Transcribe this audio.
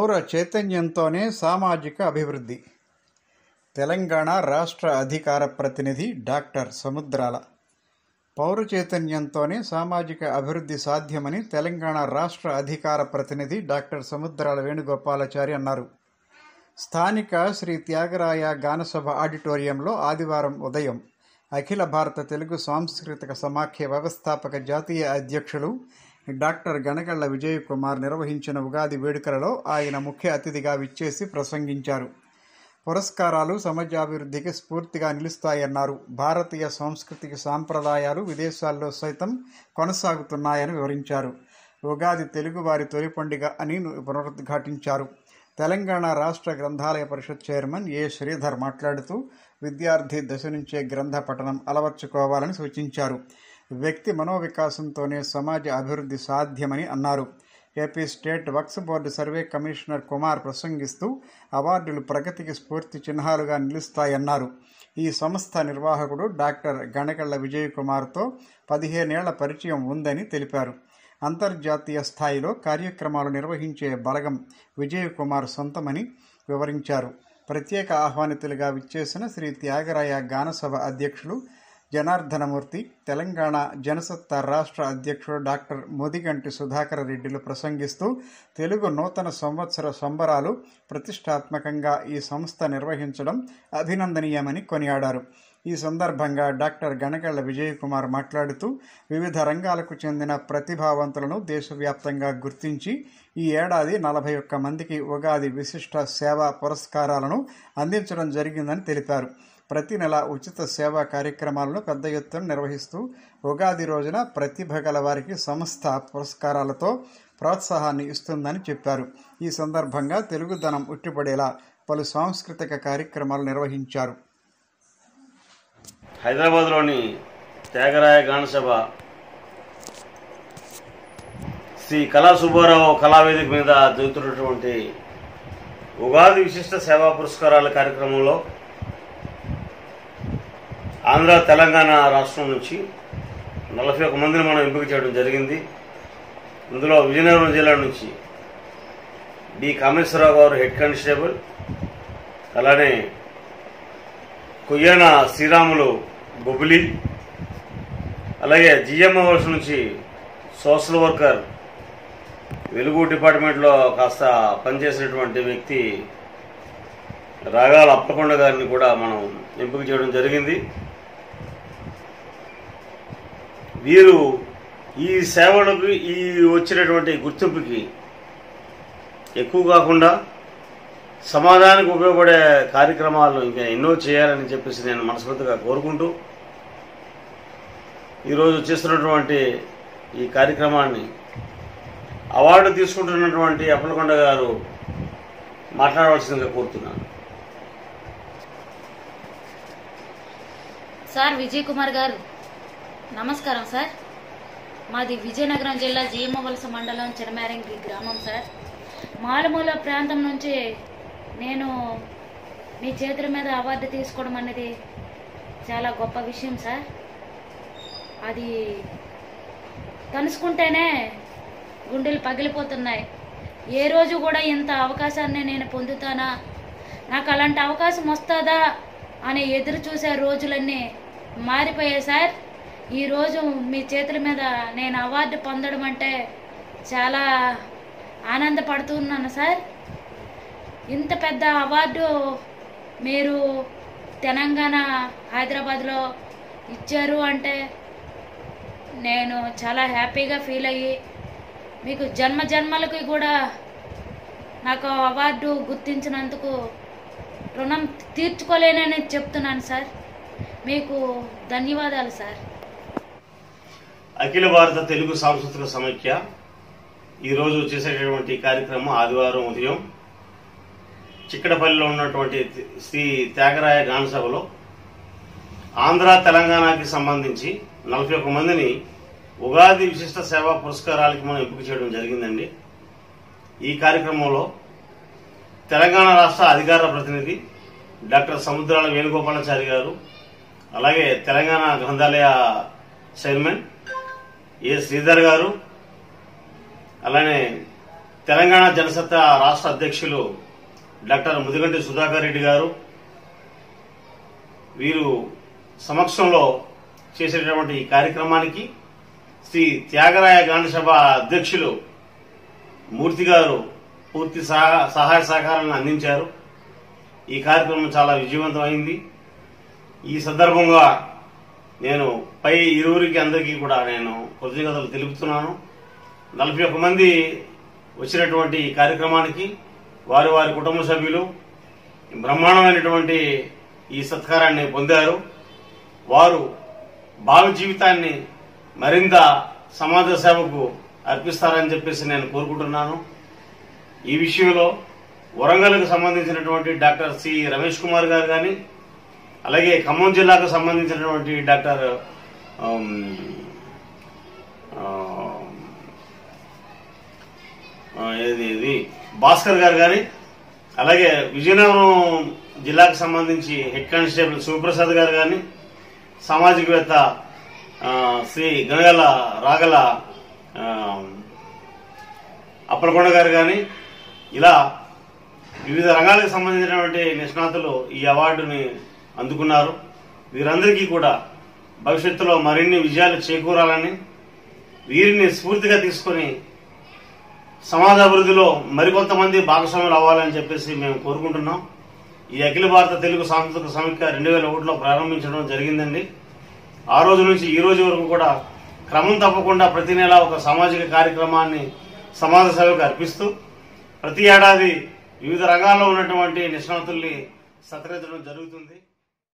పౌర చైతన్యంతోనే సామాజిక అభివృద్ధి తెలంగాణ రాష్ట్ర అధికార ప్రతినిధి డాక్టర్ సముద్రాల పౌర చైతన్యంతోనే సామాజిక అభివృద్ధి సాధ్యమని తెలంగాణ రాష్ట్ర అధికార ప్రతినిధి డాక్టర్ సముద్రాల వేణుగోపాలాచారి అన్నారు స్థానిక శ్రీ త్యాగరాయ గానసభ ఆడిటోరియంలో ఆదివారం ఉదయం అఖిల భారత తెలుగు సాంస్కృతిక సమాఖ్య వ్యవస్థాపక జాతీయ అధ్యక్షులు డాక్టర్ గణగళ్ల విజయ్ కుమార్ నిర్వహించిన ఉగాది వేడుకలలో ఆయన ముఖ్య అతిథిగా విచ్చేసి ప్రసంగించారు పురస్కారాలు సమాజాభివృద్ధికి స్ఫూర్తిగా నిలుస్తాయన్నారు భారతీయ సంస్కృతికి సాంప్రదాయాలు విదేశాల్లో సైతం కొనసాగుతున్నాయని వివరించారు ఉగాది తెలుగువారి తొలి పండుగ అని పునరుద్ఘాటించారు తెలంగాణ రాష్ట్ర గ్రంథాలయ పరిషత్ చైర్మన్ ఏ శ్రీధర్ మాట్లాడుతూ విద్యార్థి దశ నుంచే గ్రంథ పఠనం అలవర్చుకోవాలని సూచించారు వ్యక్తి మనోవికాసంతోనే సమాజ అభివృద్ధి సాధ్యమని అన్నారు AP state Waqf board survey commissioner Kumar ప్రసంగిస్తూ అవార్డులు ప్రగతికి స్ఫూర్తి చిహ్నాలుగా నిలుస్తాయన్నారు ఈ సంస్థ నిర్వాహకుడు డాక్టర్ గణకళ్ళ విజయ్ కుమార్తో పదిహేనేళ్ల పరిచయం ఉందని తెలిపారు అంతర్జాతీయ స్థాయిలో కార్యక్రమాలు నిర్వహించే బలగం విజయ్ కుమార్ సొంతమని వివరించారు ప్రత్యేక ఆహ్వానితులుగా విచ్చేసిన శ్రీ త్యాగరాయ గానసభ అధ్యక్షులు జనార్దనమూర్తి తెలంగాణ జనసత్తా రాష్ట్ర అధ్యక్షుడు డాక్టర్ ముదిగంటి సుధాకర్ రెడ్డిలు ప్రసంగిస్తూ తెలుగు నూతన సంవత్సర సంబరాలు ప్రతిష్టాత్మకంగా ఈ సంస్థ నిర్వహించడం అభినందనీయమని కొనియాడారు ఈ సందర్భంగా డాక్టర్ గణగళ్ల విజయ్ కుమార్ మాట్లాడుతూ వివిధ రంగాలకు చెందిన ప్రతిభావంతులను దేశవ్యాప్తంగా గుర్తించి ఈ ఏడాది నలభై ఒక్క మందికి ఉగాది విశిష్ట సేవా పురస్కారాలను అందించడం జరిగిందని తెలిపారు ప్రతి నెల ఉచిత సేవా కార్యక్రమాలను పెద్ద ఎత్తున నిర్వహిస్తూ ఉగాది రోజున ప్రతిభ గల వారికి సంస్థ పురస్కారాలతో ప్రోత్సాహాన్ని ఇస్తుందని చెప్పారు ఈ సందర్భంగా తెలుగుదనం ఉట్టిపడేలా పలు సాంస్కృతిక కార్యక్రమాలు నిర్వహించారు హైదరాబాద్లోని త్యాగరాయ గానసభ శ్రీ కళా సుబ్బారావు కళావేదిక మీద జరుగుతున్నటువంటి ఉగాది విశిష్ట సేవా పురస్కారాల కార్యక్రమంలో ఆంధ్ర తెలంగాణ రాష్ట్రం నుంచి నలభై ఒక మందిని మనం ఎంపిక చేయడం జరిగింది ఇందులో విజయనగరం జిల్లా నుంచి డి కామేశ్వరరావు గారు హెడ్ కానిస్టేబుల్ అలానే కొయ్యాన శ్రీరాములు బొబిలి అలాగే జిఎం వర్షం నుంచి సోషల్ వర్కర్ వెలుగు డిపార్ట్మెంట్లో కాస్త పనిచేసినటువంటి వ్యక్తి రాగాల అప్పకొండ గారిని కూడా మనం ఎంపిక చేయడం జరిగింది వీరు ఈ సేవలకు ఈ వచ్చినటువంటి గుర్తింపుకి ఎక్కువ కాకుండా సమాజానికి ఉపయోగపడే కార్యక్రమాలు ఇంకా ఎన్నో చేయాలని చెప్పేసి నేను మనస్ఫూర్తిగా కోరుకుంటూ ఈరోజు చేస్తున్నటువంటి ఈ కార్యక్రమాన్ని అవార్డు తీసుకుంటున్నటువంటి అప్పలకొండ గారు మాట్లాడవలసిందిగా కోరుతున్నాను సార్ విజయ్ కుమార్ గారు నమస్కారం సార్ మాది విజయనగరం జిల్లా జీమవలస మండలం చిరమేరంగి గ్రామం సార్ మారుమూల ప్రాంతం నుంచి నేను మీ చేతుల మీద అవార్డు తీసుకోవడం అనేది చాలా గొప్ప విషయం సార్ అది తలుసుకుంటేనే గుండెలు పగిలిపోతున్నాయి ఏ రోజు కూడా ఇంత అవకాశాన్ని నేను పొందుతానా నాకు అలాంటి అవకాశం వస్తుందా అని ఎదురు చూసే రోజులన్నీ మారిపోయాయి సార్ ఈరోజు మీ చేతుల మీద నేను అవార్డు పొందడం అంటే చాలా ఆనందపడుతున్నాను సార్ ఇంత పెద్ద అవార్డు మీరు తెలంగాణ హైదరాబాద్లో ఇచ్చారు అంటే నేను చాలా హ్యాపీగా ఫీల్ అయ్యి మీకు జన్మ జన్మలకి కూడా నాకు అవార్డు గుర్తించినందుకు రుణం తీర్చుకోలేనని చెప్తున్నాను సార్ మీకు ధన్యవాదాలు సార్ అఖిల భారత తెలుగు సాంస్కృతిక సమైక్య ఈరోజు చేసేటటువంటి కార్యక్రమం ఆదివారం ఉదయం చిక్కడపల్లిలో ఉన్నటువంటి శ్రీ త్యాగరాయ గాన సభలో ఆంధ్ర తెలంగాణకి సంబంధించి నలభై ఒక్క మందిని ఉగాది విశిష్ట సేవా పురస్కారాలకి మనం ఎంపిక చేయడం జరిగిందండి ఈ కార్యక్రమంలో తెలంగాణ రాష్ట్ర అధికార ప్రతినిధి డాక్టర్ సముద్రాల వేణుగోపాలాచారి గారు అలాగే తెలంగాణ గ్రంథాలయ చైర్మన్ ఏ శ్రీధర్ గారు అలానే తెలంగాణ జనసత్తా రాష్ట్ర అధ్యక్షులు డాక్టర్ ముదిగంటి సుధాకర్ రెడ్డి గారు వీరు సమక్షంలో చేసేటటువంటి ఈ కార్యక్రమానికి శ్రీ త్యాగరాయ గాంధీ సభ అధ్యక్షులు మూర్తి గారు పూర్తి సహా- సహాయ సహకారాలను అందించారు ఈ కార్యక్రమం చాలా విజయవంతమైంది ఈ సందర్భంగా నేను పై ఇరువురికి అందరికీ కూడా నేను కృతజ్ఞతలు తెలుపుతున్నాను నలభై ఒక్క మంది వచ్చినటువంటి ఈ కార్యక్రమానికి వారి వారి కుటుంబ సభ్యులు బ్రహ్మాండమైనటువంటి ఈ సత్కారాన్ని పొందారు వారు భావి జీవితాన్ని మరింత సమాజ సేవకు అర్పిస్తారని చెప్పేసి నేను కోరుకుంటున్నాను ఈ విషయంలో వరంగల్కు సంబంధించినటువంటి డాక్టర్ సి రమేష్ కుమార్ గారు కానీ అలాగే ఖమ్మం జిల్లాకు సంబంధించినటువంటి డాక్టర్ ఆమ్, ఆమ్, ఆ, ఏది ఇది భాస్కర్ గారు కానీ అలాగే విజయనగరం జిల్లాకు సంబంధించి హెడ్ కానిస్టేబుల్ శివప్రసాద్ గారు కానీ సామాజికవేత్త ఆ, శ్రీ గనగల రాగల ఆ, అప్పలకొండ గారు కానీ ఇలా వివిధ రంగాలకు సంబంధించినటువంటి నిష్ణాతులు ఈ అవార్డుని అందుకున్నారు వీరందరికీ కూడా భవిష్యత్తులో మరిన్ని విజయాలు చేకూరాలని వీరిని స్ఫూర్తిగా తీసుకొని సమాజ అభివృద్ధిలో మరికొంతమంది భాగస్వాములు అవ్వాలని చెప్పేసి మేము కోరుకుంటున్నాం ఈ అఖిల భారత తెలుగు సాంస్కృతిక సమైక్య రెండు వేల ఒకటిలో ప్రారంభించడం జరిగిందండి ఆ రోజు నుంచి ఈ రోజు వరకు కూడా క్రమం తప్పకుండా ప్రతి నెల ఒక సామాజిక కార్యక్రమాన్ని సమాజ సేవకు అర్పిస్తూ ప్రతి ఏడాది వివిధ రంగాల్లో ఉన్నటువంటి నిష్ణాతుల్ని సత్కరించడం జరుగుతుంది